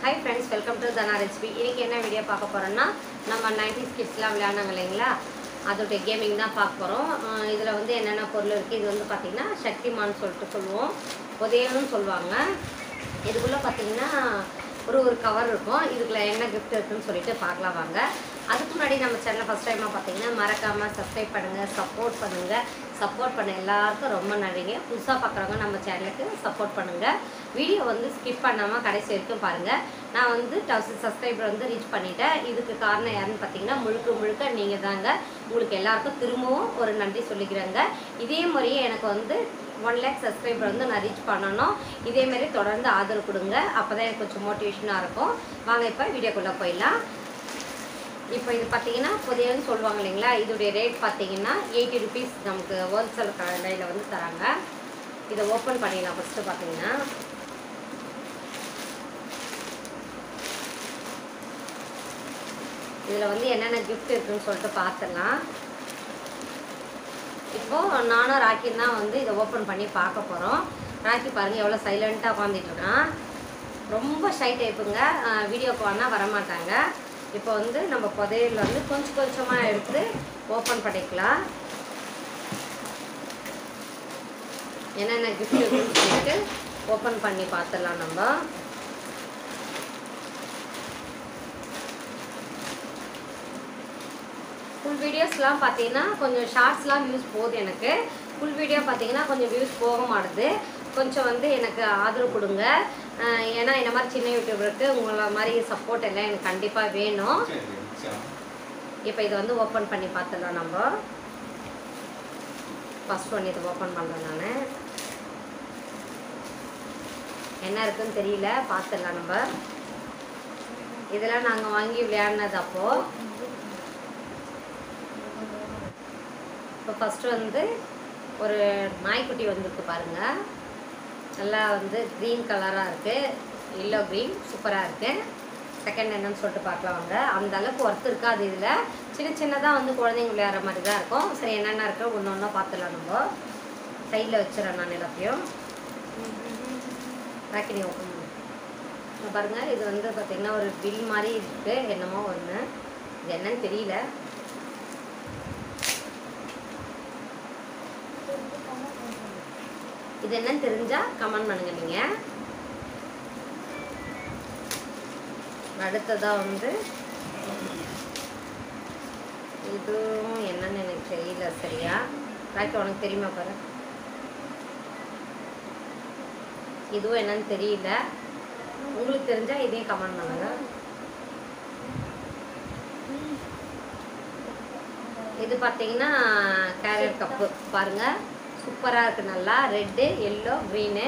Hi friends welcome to Dhana recipe இன்னைக்கு என்ன video பார்க்க போகிறோன்னா நம்ம நைன்டிஸ் கிட்ஸ்லாம் விளையாடுனாங்க இல்லைங்களா அதோடைய கேமிங் தான் பார்க்க போகிறோம் இதில் வந்து என்னென்ன பொருள் இருக்குது இது வந்து பார்த்திங்கன்னா சக்திமான் சொல்லிட்டு சொல்லுவோம் புதையல்னு சொல்லுவாங்க இதுக்குள்ளே பார்த்தீங்கன்னா ஒரு ஒரு கவர் இருக்கும் இதுக்குள்ள என்ன கிஃப்ட் இருக்குன்னு சொல்லிட்டு பார்க்கலாம் வாங்க அதுக்கு முன்னாடி நம்ம சேனலை ஃபஸ்ட் டைமாக பார்த்தீங்கன்னா மறக்காமல் சப்ஸ்கிரைப் பண்ணுங்கள் சப்போர்ட் பண்ணுங்கள் சப்போர்ட் பண்ண எல்லாருக்கும் ரொம்ப நன்றிங்க புதுசாக பார்க்குறவங்க நம்ம சேனலுக்கு சப்போர்ட் பண்ணுங்கள் வீடியோ வந்து ஸ்கிப் பண்ணாமல் கடைசி வரைக்கும் பாருங்கள் நான் வந்து தௌசண்ட் சப்ஸ்கிரைபர் வந்து ரீச் பண்ணிட்டேன் இதுக்கு காரணம் யாருன்னு பார்த்தீங்கன்னா முழுக்க முழுக்க நீங்கள் தாங்க உங்களுக்கு எல்லாருக்கும் திரும்பவும் ஒரு நன்றி சொல்லிக்கிறேங்க இதே மாதிரியே எனக்கு வந்து ஒன் லேக் சப்ஸ்கிரைபர் வந்து நான் ரீச் பண்ணணும் இதே மாதிரி தொடர்ந்து ஆதரவு கொடுங்க அப்போ தான் எனக்கு கொஞ்சம் மோட்டிவேஷனாக இருக்கும் வாங்க இப்போ வீடியோக்குள்ளே போயிடலாம் இப்போ இது பார்த்தீங்கன்னா புதியன்னு சொல்லுவாங்க இல்லைங்களா இதோடைய ரேட் பார்த்தீங்கன்னா எயிட்டி ருபீஸ் நமக்கு ஹோல்சேல் கடையில் வந்து தராங்க இதை ஓப்பன் பண்ணிடலாம் ஃபஸ்ட்டு பார்த்தீங்கன்னா இதில் வந்து என்னென்ன கிஃப்ட் இருக்குன்னு சொல்லிட்டு பார்த்துடலாம் இப்போ நானும் ராக்கி தான் வந்து இதை ஓப்பன் பண்ணி பார்க்க போகிறோம் ராக்கி பாருங்கள் எவ்வளோ சைலண்ட்டாக உட்காந்துட்டு இருக்கான் ரொம்ப ஷை டைப்புங்க வீடியோக்கு வேணால் வரமாட்டாங்க இப்போ வந்து நம்ம புதையலில் வந்து கொஞ்சம் கொஞ்சமாக எடுத்து ஓப்பன் பண்ணிக்கலாம் என்னென்ன கிஃப்ட் இருக்குன்னு சொல்லிட்டு ஓப்பன் பண்ணி பார்த்துடலாம் நம்ம ஃபுல் வீடியோஸ்லாம் பார்த்தீங்கன்னா கொஞ்சம் ஷார்ட்ஸ்லாம் வியூஸ் போகுது எனக்கு ஃபுல் வீடியோ பார்த்தீங்கன்னா கொஞ்சம் வியூஸ் போக மாட்டுது கொஞ்சம் வந்து எனக்கு ஆதரவு கொடுங்க அஹ் ஏன்னா இந்த மாதிரி சின்ன யூடியூபருக்கு உங்களை மாதிரி சப்போர்ட் எல்லாம் எனக்கு கண்டிப்பாக வேணும் இப்போ இதை வந்து ஓப்பன் பண்ணி பார்த்துடலாம் நம்ம ஃபஸ்ட் ஒன் இதை ஓப்பன் பண்ணுறேன் நான் என்ன இருக்குன்னு தெரியல பார்த்துடலாம் நம்ம இதெல்லாம் நாங்கள் வாங்கி விளையாடினது அப்போது இப்போ ஃபஸ்ட்டு வந்து ஒரு நாய்க்குட்டி வந்திருக்கு பாருங்கள் நல்லா வந்து க்ரீன் கலராக இருக்குது எல்லோ க்ரீன் சூப்பராக இருக்குது செகண்ட் என்னன்னு சொல்லிட்டு பார்க்கலாம் வாங்க அந்த அளவுக்கு ஒர்த் இருக்காது இதில் சின்ன சின்னதாக வந்து குழந்தைங்க விளையாடுற மாதிரி தான் இருக்கும் சரி என்னென்ன இருக்குது ஒன்று ஒன்றா பார்த்துலாம் நம்ம சைடில் வச்சிடறேன் நான் எல்லாத்தையும் ராக்கினி ஓப்பன் பண்ணு பாருங்கள் இது வந்து பார்த்திங்கன்னா ஒரு பில் மாதிரி இருக்குது என்னமோ ஒன்று இது என்னன்னு தெரியல இது என்னன்னு தெரிஞ்சா கமெண்ட் பண்ணுங்க நீங்க அடுத்ததா வந்து இதுவும் என்னன்னு எனக்கு தெரியல சரியா ராக்கி உனக்கு தெரியுமா பாரு இதுவும் என்னன்னு தெரியல உங்களுக்கு தெரிஞ்சா இதையும் கமெண்ட் பண்ணுங்க இது பார்த்தீங்கன்னா கேரட் கப்பு பாருங்க சூப்பராக இருக்குது நல்லா ரெட்டு எல்லோ க்ரீனு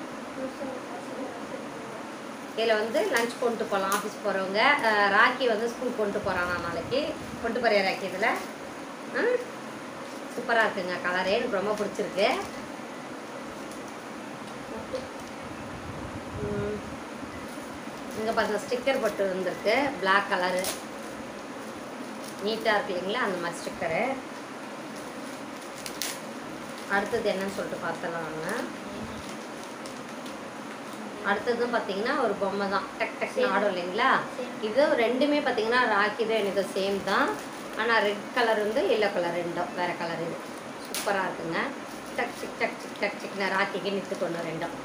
இதில் வந்து லஞ்ச் கொண்டு போகலாம் ஆஃபீஸ் போகிறவங்க ராக்கி வந்து ஸ்கூல் கொண்டு போகிறானா நாளைக்கு கொண்டு போறியா ராக்கி இதில் சூப்பராக இருக்குங்க கலரே எனக்கு ரொம்ப பிடிச்சிருக்கு இங்கே பாருங்க ஸ்டிக்கர் போட்டு வந்திருக்கு பிளாக் கலரு நீட்டாக இருக்கு இல்லைங்களா அந்த மாதிரி ஸ்டிக்கரு அடுத்தது என்னன்னு சொல்லிட்டு பார்த்தலாம் வாங்க அடுத்ததும் பார்த்தீங்கன்னா ஒரு பொம்மை தான் டக் டக்னு ஆடும் இல்லைங்களா இது ரெண்டுமே பார்த்தீங்கன்னா ராக்கி தான் எனக்கு சேம் தான் ஆனால் ரெட் கலர் வந்து எல்லோ கலர் ரெண்டும் வேறு கலர் இது சூப்பராக இருக்குங்க டக் சிக் டக் சிக் டக் சிக்னு ராக்கிக்கு நிற்று கொண்டு ரெண்டும்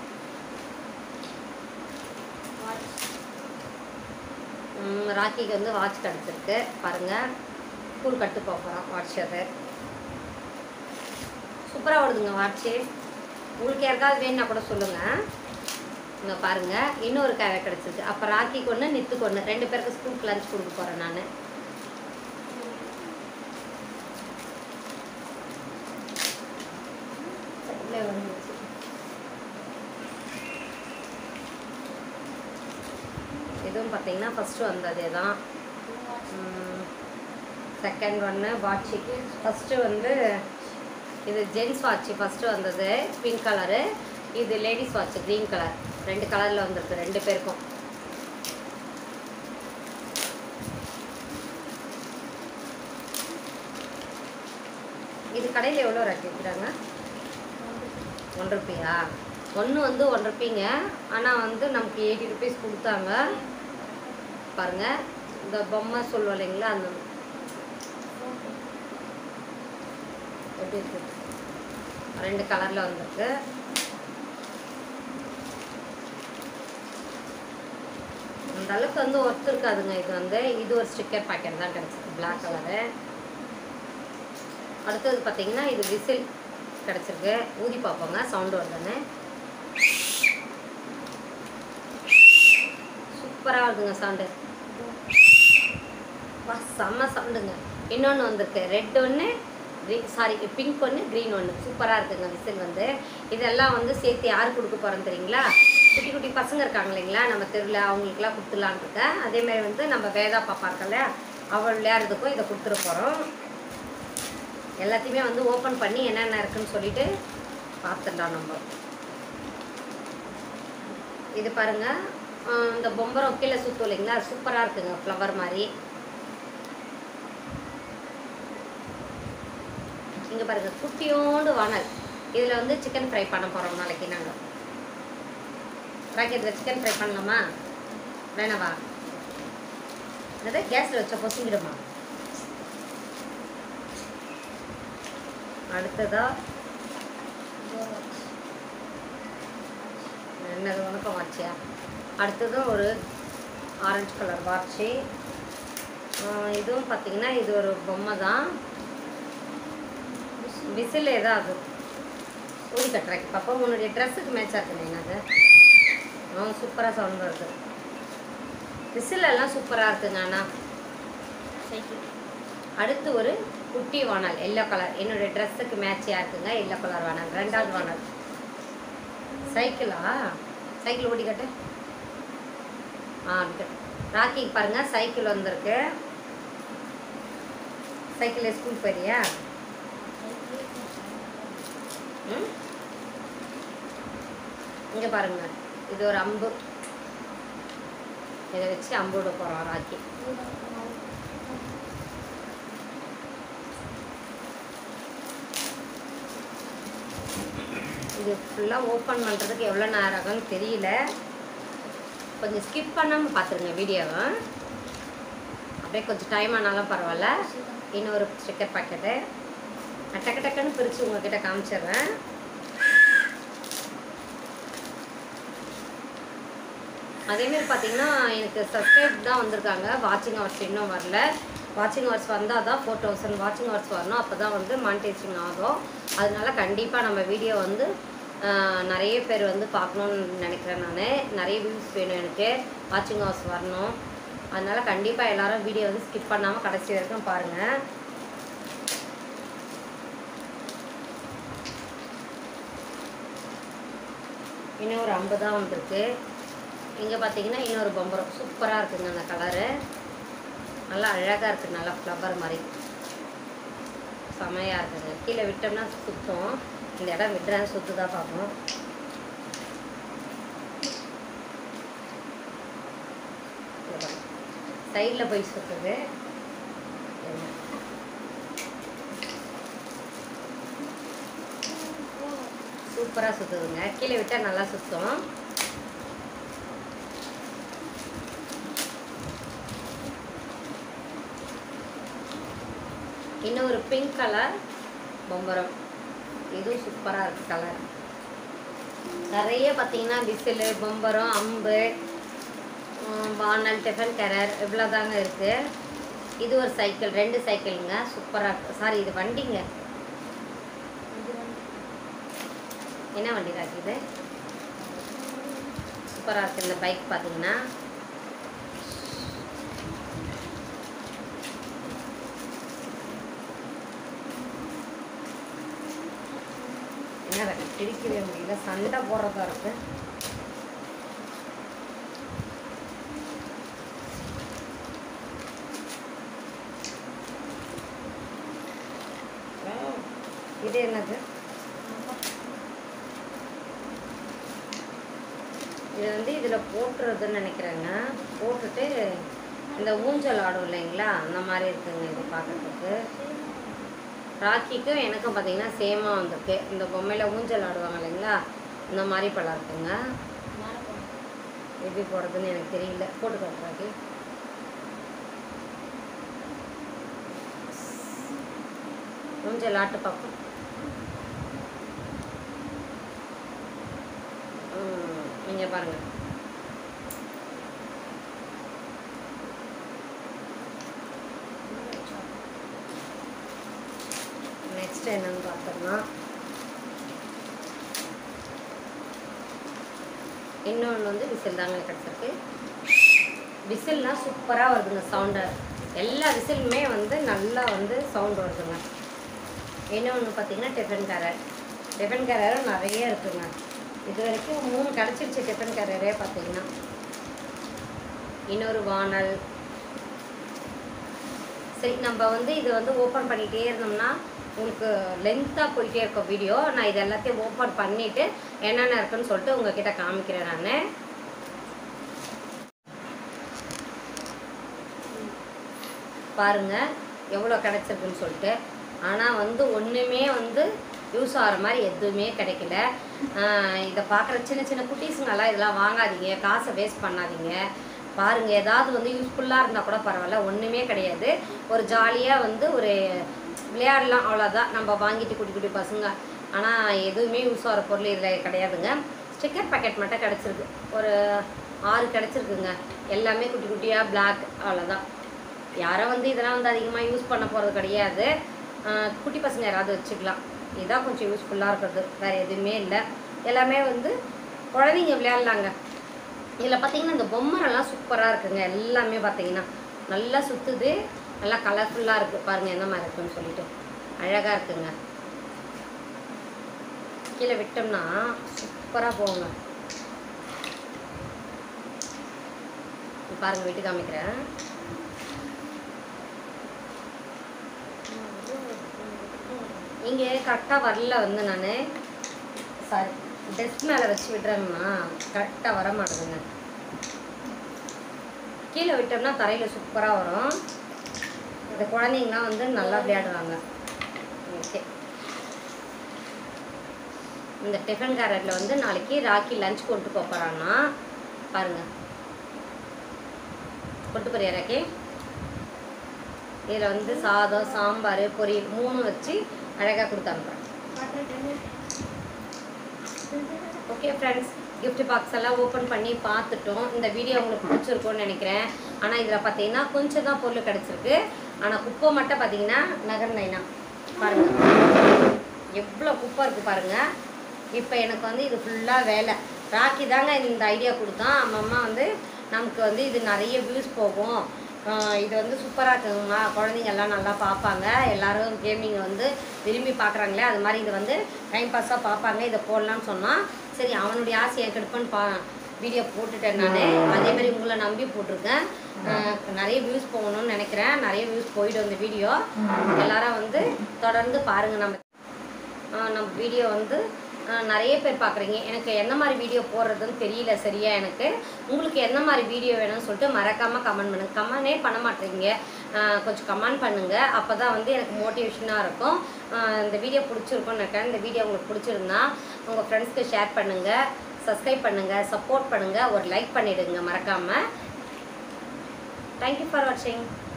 ம், ராக்கிக்கு வந்து வாட்ச் கிடச்சிருக்கு பாருங்கள் ஸ்கூல் கட்டு போகிறோம் வாட்ச் அது சூப்பராக ஓடுதுங்க வாட்ச்சு உங்களுக்கு யாருக்காவது வேணும்னா கூட சொல்லுங்கள் இங்கே பாருங்கள் இன்னொரு கேவை கிடச்சிருக்கு அப்போ ராக்கிக்கு ஒன்று நித்துக்கு ஒன்று ரெண்டு பேருக்கு ஸ்கூலுக்கு லஞ்ச் கொடுக்க போகிறேன் நான் இதுவும் பார்த்தீங்கன்னா ஃபஸ்ட்டு வந்ததே தான் செகண்ட் ஒன்று வாட்சுக்கு ஃபஸ்ட்டு வந்து இது ஜென்ஸ் வாட்ச் ஃபஸ்ட்டு வந்தது பிங்க் கலரு இது லேடிஸ் வாட்ச் க்ரீன் கலர் ரெண்டு கலரில் வந்திருக்கு ரெண்டு பேருக்கும் இது கடையில் எவ்வளோ ரேட் விற்கிறாங்க ஒன் ருப்பியா ஒன்று வந்து ஒன் ருப்பீங்க ஆனால் வந்து நமக்கு எயிட்டி ருபீஸ் கொடுத்தாங்க பாருங்க இந்த பொம்மை சொல்லுவோம் இல்லைங்களா அந்த எப்படி இருக்கு ரெண்டு கலரில் வந்திருக்கு அந்த அளவுக்கு வந்து ஒர்த் இருக்காதுங்க இது வந்து இது ஒரு ஸ்டிக்கர் பாக்கெட் தான் கிடச்சிருக்கு பிளாக் கலரு அடுத்தது பார்த்தீங்கன்னா இது விசில் கிடச்சிருக்கு ஊதி பார்ப்போங்க சவுண்டு வருதுன்னு சூப்பராக இருக்குங்க சவுண்டு வா செம்ம சவுண்டுங்க இன்னொன்று வந்திருக்கு ரெட் ஒன்று க்ரீன் சாரி பிங்க் ஒன்று க்ரீன் ஒன்று சூப்பராக இருக்குங்க விசில் வந்து இதெல்லாம் வந்து சேர்த்து யார் கொடுக்க போகிறோம் தெரியுங்களா குட்டி குட்டி பசங்க இருக்காங்க இல்லைங்களா நம்ம தெருவில் அவங்களுக்குலாம் கொடுத்துலான்னு இருக்கேன் அதேமாதிரி வந்து நம்ம வேதா பாப்பா இருக்கல அவள் விளையாடுறதுக்கும் இதை கொடுத்துட போகிறோம் எல்லாத்தையுமே வந்து ஓப்பன் பண்ணி என்னென்ன இருக்குன்னு சொல்லிட்டு பார்த்துடலாம் நம்ம இது பாருங்க ஆஹ் இந்த பொம்பரம் கீழே சுற்றும் இல்லைங்களா சூப்பராக இருக்குங்க ஃப்ளவர் மாதிரி இங்கே பாருங்க குட்டியோண்டு வானல் இதில் வந்து சிக்கன் ஃப்ரை பண்ண போகிறோம் நாளைக்கு நாங்கள் ராக்கெட்டில் சிக்கன் ஃப்ரை பண்ணலாமா வேணாவா என்னது கேஸில் வச்ச பொசிங்கிடுமா அடுத்ததா என்னது உனக்கும் வாட்சியா அடுத்ததும் ஒரு ஆரஞ்சு கலர் வாட்சி இதுவும் பார்த்தீங்கன்னா இது ஒரு பொம்மை தான் விசில் ஏதாவது ஊதி கட்டுறேன் பாப்பா உன்னுடைய ட்ரெஸ்ஸுக்கு மேட்சாக இருக்குங்க அது ஆ சூப்பராக சவுண்ட் வருது விசில் எல்லாம் சூப்பராக இருக்குங்க அண்ணா அடுத்து ஒரு குட்டி வானல் எல்லோ கலர் என்னுடைய ட்ரெஸ்ஸுக்கு மேட்சியாக இருக்குங்க எல்லோ கலர் வானல் ரெண்டாவது வானல் சைக்கிளா சைக்கிள் ஓடி கட்டு ஆ இருக்கு. ராக்கிக்கு பாருங்க சைக்கிள் வந்திருக்கு சைக்கிளில் ஸ்கூல் போயிறியா ம் இங்கே பாருங்க இது ஒரு அம்பு இதை வச்சு அம்பு விட போகிறோம் ராக்கி இது ஃபுல்லாக ஓப்பன் பண்ணுறதுக்கு எவ்வளோ நேரம் ஆகும்னு தெரியல கொஞ்சம் ஸ்கிப் பண்ணாமல் பார்த்துருங்க வீடியோவை அப்படியே கொஞ்சம் டைம் ஆனாலும் பரவாயில்ல இன்னொரு ஸ்டிக்கர் பாக்கெட்டு நான் டக்கு டக்குன்னு பிரித்து உங்ககிட்ட காமிச்சிடுறேன் அதேமாரி பார்த்தீங்கன்னா எனக்கு சப்ஸ்கிரைப் தான் வந்திருக்காங்க வாட்சிங் ஹவர்ஸ் இன்னும் வரல வாட்சிங் ஹவர்ஸ் வந்தால் தான் ஃபோர் தௌசண்ட் வாட்சிங் ஹவர்ஸ் வரணும் அப்போ தான் வந்து மானிட்டைசிங் ஆகும் அதனால கண்டிப்பாக நம்ம வீடியோ வந்து ஆஹ், நிறைய பேர் வந்து பார்க்கணுன்னு நினைக்கிறேன் நான் நிறைய வியூஸ் வேணும் எனக்கு வாட்சிங் ஹவர்ஸ் வரணும் அதனால கண்டிப்பாக எல்லாரும் வீடியோ வந்து ஸ்கிப் பண்ணாமல் கடைசி வரைக்கும் பாருங்கள் இன்னும் ஒரு ஐம்பது தான் வந்திருக்கு இங்கே பார்த்தீங்கன்னா இன்னொரு பம்பரம் சூப்பராக இருக்குங்க அந்த கலரு நல்லா அழகாக இருக்குது நல்லா ஃப்ளவர் மாதிரி செமையாக இருக்குங்க கீழே விட்டோம்னா சுத்தம் இந்த இடம் விட்டுறேன் சுத்து தான் பார்ப்போம் சைடில் போய் சுற்றுது சூப்பராக சுற்றுதுங்க கீழே விட்டால் நல்லா சுற்றும் இன்னும் ஒரு பிங்க் கலர் பொம்பரம் இதுவும் சூப்பராக இருக்குது கலர் நிறைய பார்த்தீங்கன்னா விசிலு பொம்பரம் அம்பு உம், வானல் டிஃபன் கரர் இவ்வளோ தாங்க இருக்குது இது ஒரு சைக்கிள் ரெண்டு சைக்கிளுங்க சூப்பராக இருக்கு சாரி இது வண்டிங்க என்ன வண்டி ராக்கி இது சூப்பராக இருக்குது இந்த பைக் பார்த்தீங்கன்னா என்ன ராக்கி பிடிக்கவே முடியல சண்டை போடுறதா இருக்கு ஆ, இது என்னது இது வந்து இதில் போட்டுறதுன்னு நினைக்கிறேங்க போட்டுட்டு இந்த ஊஞ்சல் ஆடும் இல்லைங்களா அந்த மாதிரி இருக்குங்க இது பார்க்கறதுக்கு ராக்கிக்கும் எனக்கும் பார்த்தீங்கன்னா சேமாக வந்திருக்கு இந்த பொம்மையில் ஊஞ்சல் ஆடுவாங்க இல்லைங்களா இந்த மாதிரி பழம் இருக்குங்க எப்படி போடுறதுன்னு எனக்கு தெரியல போட்டு காட்டுறாக்கி கொஞ்சம் லாட்டு பார்ப்போம் ம், இங்க பாருங்க நெக்ஸ்ட் என்னன்னு பார்த்தோம்னா இன்னொன்று வந்து விசில் தாங்க கிடச்சிருக்கு விசில்லாம் சூப்பராக வருதுங்க சவுண்டு எல்லா விசிலுமே வந்து நல்லா வந்து சவுண்ட் வருதுங்க இன்னொன்று பார்த்தீங்கன்னா டிஃபன் கேரட் டிஃபன் கேரட் நிறைய இருக்குங்க இது வரைக்கும் மூணு கிடச்சிருச்சு டிஃபன் கேரரே பார்த்தீங்கன்னா இன்னொரு வானல் சரி நம்ம வந்து இது வந்து ஓப்பன் பண்ணிகிட்டே இருந்தோம்னா உங்களுக்கு லென்த்தாக போயிட்டே இருக்கும் வீடியோ நான் இது எல்லாத்தையும் ஓப்பன் பண்ணிவிட்டு என்னென்ன இருக்குன்னு சொல்லிட்டு உங்ககிட்ட காமிக்கிறேன் நான் பாருங்க எவ்வளோ கிடச்சிருக்குன்னு சொல்லிட்டு ஆனால் வந்து ஒன்றுமே வந்து யூஸ் ஆகிற மாதிரி எதுவுமே கிடைக்கல ஆஹ் இதை பார்க்குற சின்ன சின்ன குட்டீஸுங்கெல்லாம் இதெல்லாம் வாங்காதீங்க காசை வேஸ்ட் பண்ணாதீங்க பாருங்கள் ஏதாவது வந்து யூஸ்ஃபுல்லாக இருந்தால் கூட பரவாயில்ல ஒன்றுமே கிடையாது ஒரு ஜாலியாக வந்து ஒரு விளையாடலாம் அவ்வளோதான் நம்ம வாங்கிட்டு குட்டி குட்டி பசங்க ஆனால் எதுவுமே யூஸ் ஆகிற பொருள் இதில் கிடையாதுங்க ஸ்டிக்கர் பாக்கெட் மட்டும் கிடச்சிருக்கு ஒரு ஆறு கிடச்சிருக்குங்க எல்லாமே குட்டி குட்டியாக பிளாக் அவ்வளோதான் யாரும் வந்து இதெல்லாம் வந்து அதிகமாக யூஸ் பண்ண போகிறது கிடையாது ஆஹ் குட்டி பசங்க யாராவது வச்சுக்கலாம் இதுதான் கொஞ்சம் யூஸ்ஃபுல்லாக இருக்கிறது வேறு எதுவுமே இல்லை எல்லாமே வந்து குழந்தைங்க விளையாடலாங்க இதில் பார்த்தீங்கன்னா இந்த பொம்மைலாம் சூப்பராக இருக்குங்க எல்லாமே பார்த்தீங்கன்னா நல்லா சுற்றுது நல்லா கலர்ஃபுல்லாக இருக்குது பாருங்கள் எந்த மாதிரி இருக்குன்னு சொல்லிட்டு அழகாக இருக்குங்க கீழே விட்டோம்னா சூப்பராக போகுங்க பாருங்க விட்டு காமிக்கிறேன் இங்கே கரெக்டாக வரல வந்து நான் சாரி டெஸ்க் மேலே வச்சு விடுறேன்னா கரெக்டாக வர மாட்டேங்குங்க கீழே விட்டோம்னா தரையில் சூப்பராக வரும் இந்த குழந்தைங்களாம் வந்து நல்லா விளையாடுவாங்க ஓகே இந்த டிஃபன் கேரட்டில் வந்து நாளைக்கு ராக்கி லஞ்ச் கொண்டு போக போகிறான்னா பாருங்கள் கொண்டு போறியா ராக்கி இதில் வந்து சாதம் சாம்பார் பொரியல் மூணு வச்சு அழகாக கொடுத்து அனுப்புகிறேன் ஓகே ஃப்ரெண்ட்ஸ் gift பாக்ஸ் எல்லாம் ஓப்பன் பண்ணி பார்த்துட்டோம் இந்த வீடியோ உங்களுக்கு பிடிச்சிருக்கும்னு நினைக்கிறேன் ஆனால் இதில் பார்த்தீங்கன்னா கொஞ்சம் தான் பொருள் கிடச்சிருக்கு ஆனால் குப்பை மட்டும் பார்த்தீங்கன்னா நகர் நைனா பாருங்கள் எவ்வளோ குப்பை இருக்குது பாருங்கள் இப்போ எனக்கு வந்து இது ஃபுல்லாக வேலை ராக்கி தாங்க இந்த ஐடியா கொடுத்தான் அம்மம்மா வந்து நமக்கு வந்து இது நிறைய வியூஸ் போகும் ஆஹ் இது வந்து சூப்பராக இருக்குங்கம்மா குழந்தைங்க எல்லாம் நல்லா பார்ப்பாங்க எல்லாரும் கேமிங் வந்து விரும்பி பார்க்குறாங்களே அது மாதிரி இது வந்து டைம் பாஸாக பார்ப்பாங்க இதை போடலான்னு சொன்னான் சரி அவனுடைய ஆசையை கெடுப்பேன்னு பா வீடியோ போட்டுட்டேன் நான் அதே மாதிரி உங்களை நம்பி போட்டிருக்கேன் ஆஹ் நிறைய வியூஸ் போகணும்னு நினைக்கிறேன் நிறைய வியூஸ் போயிடும் இந்த வீடியோ எல்லாரும் வந்து தொடர்ந்து பாருங்கள் நம்ம ஆஹ் நம்ம வீடியோ வந்து ஆஹ் நிறைய பேர் பார்க்குறீங்க எனக்கு என்ன மாதிரி வீடியோ போடுறதுன்னு தெரியல சரியா எனக்கு உங்களுக்கு என்ன மாதிரி வீடியோ வேணும்னு சொல்லிட்டு மறக்காமல் கமெண்ட் பண்ணுங்க கமெண்டே பண்ண மாட்டேறீங்க ஆஹ் கொஞ்சம் கமெண்ட் பண்ணுங்கள் அப்போ தான் வந்து எனக்கு மோட்டிவேஷனாக இருக்கும் ஆஹ் இந்த வீடியோ பிடிச்சிருக்கும்னு நினைக்கிறேன் இந்த வீடியோ உங்களுக்கு பிடிச்சிருந்தா உங்கள் ஃப்ரெண்ட்ஸ்க்கு ஷேர் பண்ணுங்கள் சப்ஸ்கிரைப் பண்ணுங்கள் சப்போர்ட் பண்ணுங்கள் ஒரு லைக் பண்ணிவிடுங்க மறக்காமல் தேங்க்யூ ஃபார் வாட்சிங்